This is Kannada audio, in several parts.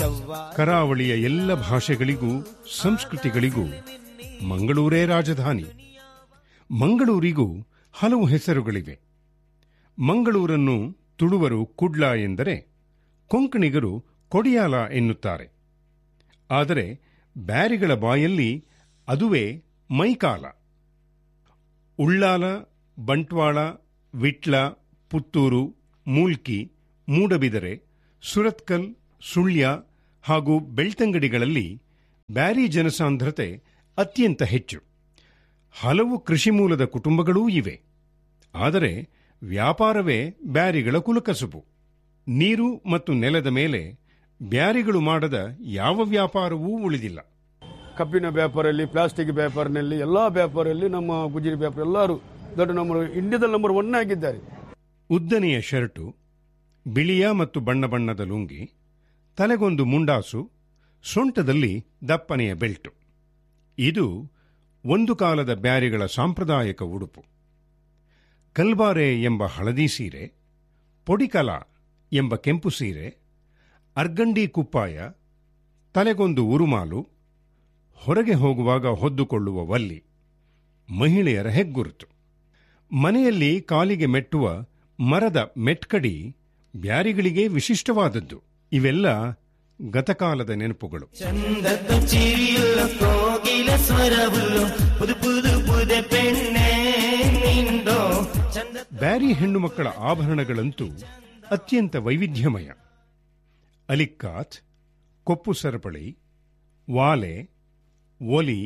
ಕರಾವಳಿಯ ಎಲ್ಲ ಭಾಷೆಗಳಿಗೂ ಸಂಸ್ಕೃತಿಗಳಿಗೂ ಮಂಗಳೂರೇ ರಾಜಧಾನಿ ಮಂಗಳೂರಿಗೂ ಹಲವು ಹೆಸರುಗಳಿವೆ ಮಂಗಳೂರನ್ನು ತುಳುವರು ಕುಡ್ಲ ಎಂದರೆ ಕೊಂಕಣಿಗರು ಕೊಡಿಯಾಲ ಎನ್ನುತ್ತಾರೆ ಆದರೆ ಬ್ಯಾರಿಗಳ ಬಾಯಲ್ಲಿ ಅದುವೇ ಮೈಕಾಲ ಉಳ್ಳಾಲ ಬಂಟ್ವಾಳ ವಿಟ್ಲ ಪುತ್ತೂರು ಮೂಲ್ಕಿ ಮೂಡಬಿದರೆ ಸುರತ್ಕಲ್ ಸುಳ್ಯ ಹಾಗೂ ಬೆಳ್ತಂಗಡಿಗಳಲ್ಲಿ ಬ್ಯಾರಿ ಜನಸಾಂದ್ರತೆ ಅತ್ಯಂತ ಹೆಚ್ಚು ಹಲವು ಕೃಷಿ ಮೂಲದ ಕುಟುಂಬಗಳೂ ಇವೆ ಆದರೆ ವ್ಯಾಪಾರವೇ ಬ್ಯಾರಿಗಳ ಕುಲಕಸುಬು ನೀರು ಮತ್ತು ನೆಲದ ಮೇಲೆ ಬ್ಯಾರಿಗಳು ಮಾಡದ ಯಾವ ವ್ಯಾಪಾರವೂ ಉಳಿದಿಲ್ಲ ಕಬ್ಬಿನ ವ್ಯಾಪಾರಲ್ಲಿ ಪ್ಲಾಸ್ಟಿಕ್ ವ್ಯಾಪಾರನಲ್ಲಿ ಎಲ್ಲ ವ್ಯಾಪಾರಲ್ಲಿ ನಮ್ಮ ಗುಜರಿ ವ್ಯಾಪಾರ ಎಲ್ಲರೂ ದೊಡ್ಡ ನಂಬರ್ ಇಂಡಿಯಾದಲ್ಲಿ ನಂಬರ್ ಒನ್ ಆಗಿದ್ದಾರೆ ಉದ್ದನೆಯ ಶರ್ಟು ಬಿಳಿಯ ಮತ್ತು ಬಣ್ಣ ಬಣ್ಣದ ಲುಂಗಿ ತಲೆಗೊಂದು ಮುಂಡಾಸು ಸೊಂಟದಲ್ಲಿ ದಪ್ಪನೆಯ ಬೆಲ್ಟು ಇದು ಒಂದು ಕಾಲದ ಬ್ಯಾರಿಗಳ ಸಾಂಪ್ರದಾಯಿಕ ಉಡುಪು ಕಲ್ಬಾರೆ ಎಂಬ ಹಳದಿ ಸೀರೆ ಪೊಡಿಕಲ ಎಂಬ ಕೆಂಪು ಸೀರೆ ಅರ್ಗಂಡಿ ಕುಪ್ಪಾಯ ತಲೆಗೊಂದು ಉರುಮಾಲು ಹೊರಗೆ ಹೋಗುವಾಗ ಹೊದ್ದುಕೊಳ್ಳುವ ವಲ್ಲಿ ಮಹಿಳೆಯರ ಹೆಗ್ಗುರುತು ಮನೆಯಲ್ಲಿ ಕಾಲಿಗೆ ಮೆಟ್ಟುವ ಮರದ ಮೆಟ್ಕಡಿ ಬ್ಯಾರಿಗಳಿಗೆ ವಿಶಿಷ್ಟವಾದದ್ದು ಇವೆಲ್ಲ ಗತಕಾಲದ ನೆನಪುಗಳು ചന്തത്തു ചിരിയുള്ള കോകില സ്വരവുള്ളു പുതു പുതു പുത പെണ്ണെ നിണ്ടോ ചന്ത ಬ್ಯಾರಿ ಹೆಣ್ಣು ಮಕ್ಕಳ ಆಭರಣಗಳಂತೂ ಅತ್ಯಂತ ವೈವಿಧ್ಯಮಯ ಅಲಿಕ್ಕಾತ್ ಕೊಪ್ಪು ಸರಪಳಿ ವಾಲೆ ಒಲಿ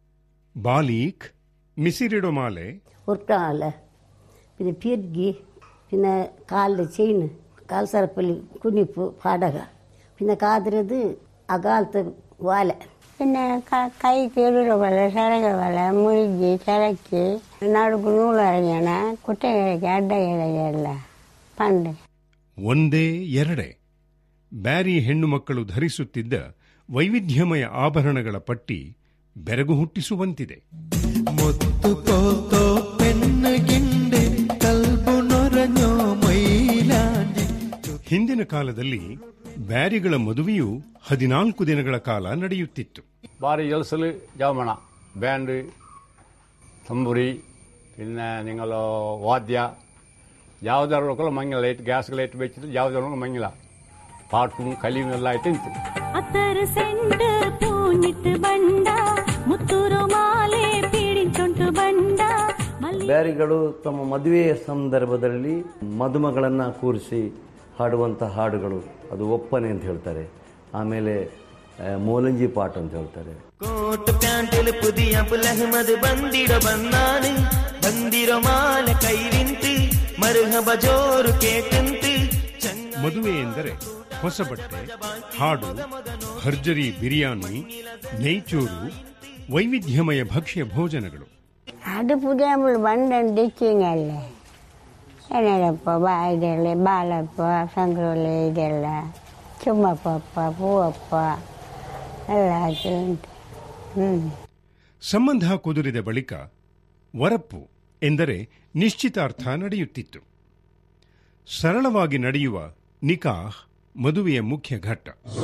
ಬಾಲೀಕ್ ಮಿಸಿರಿಡೊಮಾಲೆ ഉരുട്ടാല പിന്നെ പിരുകി പിന്നെ കാലിൽ ചെയിൻ കാൽ സരപ്പലി കുനിപ്പ് പടക പിന്നെ കാതിരത് അകാലത്ത് വാല പിന്നെ ക- കൈക്ക് ഇടുക പോലെ ചിറക പോലെ മുഴുകി ചിറക്കി നടുക്ക് നൂലറിഞ്ഞാണ് കുട്ടിಗಳಿಗೆ ಅಡ್ಡಗೆಲ್ಲ ಪಂಡೆ ಒಂದೇ ಎರಡೇ ಬ್ಯಾರಿ ಹೆಣ್ಣು ಮಕ್ಕಳು ಧರಿಸುತ್ತಿದ್ದ ವೈವಿಧ್ಯಮಯ ಆಭರಣಗಳ ಪಟ್ಟಿ ಬೆರಗು ಹುಟ್ಟಿಸುವಂತಿದೆ മുത്തു പോത്തോ പെണ്ണ് കിണ്ട് കൽബു നൊരഞ്ഞോ മൈലാഞ്ചി ಹಿಂದಿನ ಕಾಲದಲ್ಲಿ ಬ್ಯಾರಿಗಳ ಮದುವೆಯು ಹದಿನಾಲ್ಕು ದಿನಗಳ ಕಾಲ ನಡೆಯುತ್ತಿತ್ತು ഭാരി ജൽസിൽ ജവമണ ബാൻഡ് ತಂಬುರಿ പിന്നെ നിങ്ങൾ ವಾದ್ಯ ಯಾವುದರೊಳಗೆ ಮಂಗಿಲ್ಲ ಲೈಟ್ ಗ್ಯಾಸ್ ಲೈಟ್ ಬೆಚ್ಚಿದ್ರೆ ಯಾವುದರೊಳಗೆ ಮಂಗಿಲ್ಲ ಪಾಟು ಕಲಿಯು ಎಲ್ಲ ಆಯ್ತು ನಿಂತು ಅತ್ತರು ಸೆಂಡು ಪೂನಿಟ್ಟು ಬಂಡ ಮುತ್ತೂರು ಮಾಲೆ ಪೀಡಿಂಚೊಂಟು ಬಂಡ ಮಲ್ಲಿ ಬ್ಯಾರಿಗಳು ತಮ್ಮ ಮದುವೆಯ ಸಂದರ್ಭದಲ್ಲಿ ಮದುಮಗಳನ್ನು ಕೂರಿಸಿ ಹಾಡುವಂಥ ಹಾಡುಗಳು ಅದು ಒಪ್ಪನೆ ಅಂತ ಹೇಳ್ತಾರೆ ಆಮೇಲೆ ಆ, ಮೋಲಂಜಿ ಪಾಟ್ ಅಂತ ಹೇಳ್ತಾರೆ കോട്ട് പ്യാണ്ടില് പുതിയ പുലഹ്മത് ബന്ദിട ബന്നാന് ബന്ദിര മാല കൈവിന്ത് മരുഹബ ജോರು ಕೇಟಂತು ಚಂಗ ಮದುವೆ ಎಂದರೆ ಹೊಸ ಬಟ್ಟೆ ಹಾಡು ಭರ್ಜರಿ ಬಿರಿಯಾನಿ ನೈಚೂರು ವೈವಿಧ್ಯಮಯ ಭಕ್ಷ್ಯ ಭೋಜನಗಳು ಅದು ಪುದಿಯ ಬಂಡನ್ ಡಿಕ್ಕಿಂಗಲ್ಲೇ ಏನಪ್ಪ ಬಾ ಇದೆಲ್ಲ ಬಾಲಪ್ಪ ಸಂಕ್ರೋಲೆ ಇದೆಲ್ಲ ಚುಮ್ಮಪ್ಪಪ್ಪ ಪೂವಪ್ಪ ಎಲ್ಲ ಅದು ಉಂಟು ಹ್ಞೂ ಸಂಬಂಧ ಕುದುರಿದ ಬಳಿಕ ವರಪ್ಪು ಎಂದರೆ ನಿಶ್ಚಿತಾರ್ಥ ನಡೆಯುತ್ತಿತ್ತು ಸರಳವಾಗಿ ನಡೆಯುವ ನಿಕಾಹ್ ಮದುವೆಯ ಮುಖ್ಯ ಘಟ್ಟ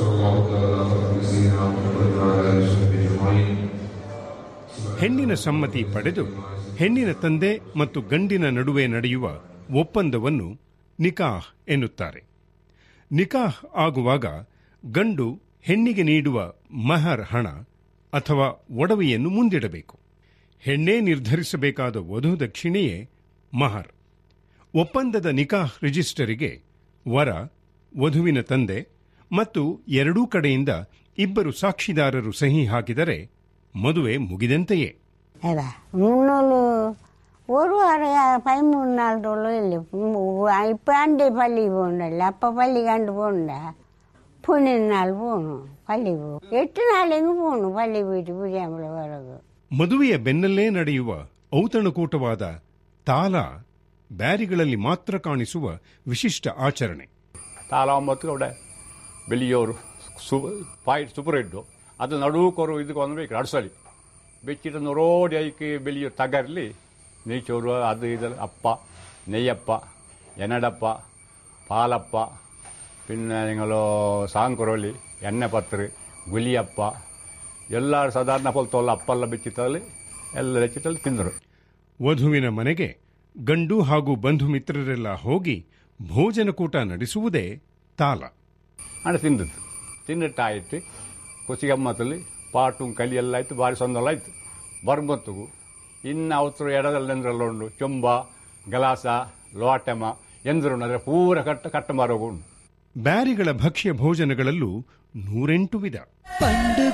ಹೆಣ್ಣಿನ ಸಮ್ಮತಿ ಪಡೆದು ಹೆಣ್ಣಿನ ತಂದೆ ಮತ್ತು ಗಂಡಿನ ನಡುವೆ ನಡೆಯುವ ಒಪ್ಪಂದವನ್ನು ನಿಕಾಹ್ ಎನ್ನುತ್ತಾರೆ ನಿಕಾಹ್ ಆಗುವಾಗ ಗಂಡು ಹೆಣ್ಣಿಗೆ ನೀಡುವ ಮಹರ್ ಹಣ ಅಥವಾ ಒಡವೆಯನ್ನು ಮುಂದಿಡಬೇಕು ಹೆಣ್ಣೇ ನಿರ್ಧರಿಸಬೇಕಾದ ವಧು ದಕ್ಷಿಣೆಯೇ ಮಹರ್ ಒಪ್ಪಂದದ ನಿಕಾಹ್ ರಿಜಿಸ್ಟರಿಗೆ ವರ ವಧುವಿನ ತಂದೆ ಮತ್ತು ಎರಡೂ ಕಡೆಯಿಂದ ಇಬ್ಬರು ಸಾಕ್ಷಿದಾರರು ಸಹಿ ಹಾಕಿದರೆ ಮದುವೆ ಮುಗಿದಂತೆಯೇ ஏதா முன்னூறு ஒரு வாரம் பதிமூணு நாள் தொழில் இல்லை இப்போ அண்டை பள்ளி போகணும்ல அப்போ பள்ளி கண்டு போகணுண்டா பன்னெண்டு நாள் போகணும் பள்ளி போ எட்டு நாள் எங்கே போகணும் பள்ளி போயிட்டு புரியாமல வரது ಮದುವೆಯ ಬೆನ್ನಲ್ಲೇ ನಡೆಯುವ ಔತಣಕೂಟವಾದ ತಾಲ ಬ್ಯಾರಿಗಳಲ್ಲಿ ಮಾತ್ರ ಕಾಣಿಸುವ ವಿಶಿಷ್ಟ ಆಚರಣೆ ತಾಲಾಂಬತ್ತು അവിടെ വലിയൊരു സു പായ് സൂപ്പർ ഇട്ടു അത് നടുക്കൊരു ഇത് കൊണ്ടുപോയി അടസലി വെച്ചിട്ട് നൊറോടി അതിക്ക് വലിയ തകരൽ നെയ്ച്ചോറ് അത് ഇത് അപ്പ നെയ്യപ്പ എനടപ്പ പാലപ്പ പിന്നെ നിങ്ങൾ സാങ്കുറോലി ಎಣ್ಣೆ ಪತ್ರೆ ಗುಲಿಯಪ್ಪ ಎಲ್ಲ ಸಾಧಾರಣ ಪೊಲ್ತೋಲ್ಲ ಅಪ್ಪಲ್ಲ ಬೆಚ್ಚಿತ್ತಲ್ಲಿ ಎಲ್ಲ ಬೆಚ್ಚಿತ್ತಲ್ಲಿ ತಿಂದರು ವಧುವಿನ ಮನೆಗೆ ಗಂಡು ಹಾಗೂ ಬಂಧು ಮಿತ್ರರೆಲ್ಲ ಹೋಗಿ ಭೋಜನಕೂಟ ನಡೆಸುವುದೇ ತಾಲ ಹಣ ತಿಂದದ್ದು ತಿಂದಿಟ್ಟಾಯಿತು ಖುಷಿ ಗಮ್ಮತ್ತಲ್ಲಿ ಪಾಟು ಕಲಿ ಎಲ್ಲ ಆಯ್ತು ಭಾರಿ ಸಂದಲ ಆಯ್ತು ಬರ್ಮತ್ತುಗು ಇನ್ನು ಅವಸರು ಎಡದಲ್ಲಿ ಎಂದ್ರಲ್ಲ ಉಂಡು ಚೊಂಬ ಗಲಾಸ ಲೋಟಮ ಎಂದ್ರು ಅಂದರೆ ಪೂರ ಕಟ್ಟ ಕಟ್ಟ ಮಾರೋಗು ಉಂಟು ಬ್ಯಾರಿಗಳ ಭಕ್ಷ್ಯ ಭೋಜನಗಳಲ್ಲೂ ನೂರೆಂಟು ವಿಧ ಪಂಡು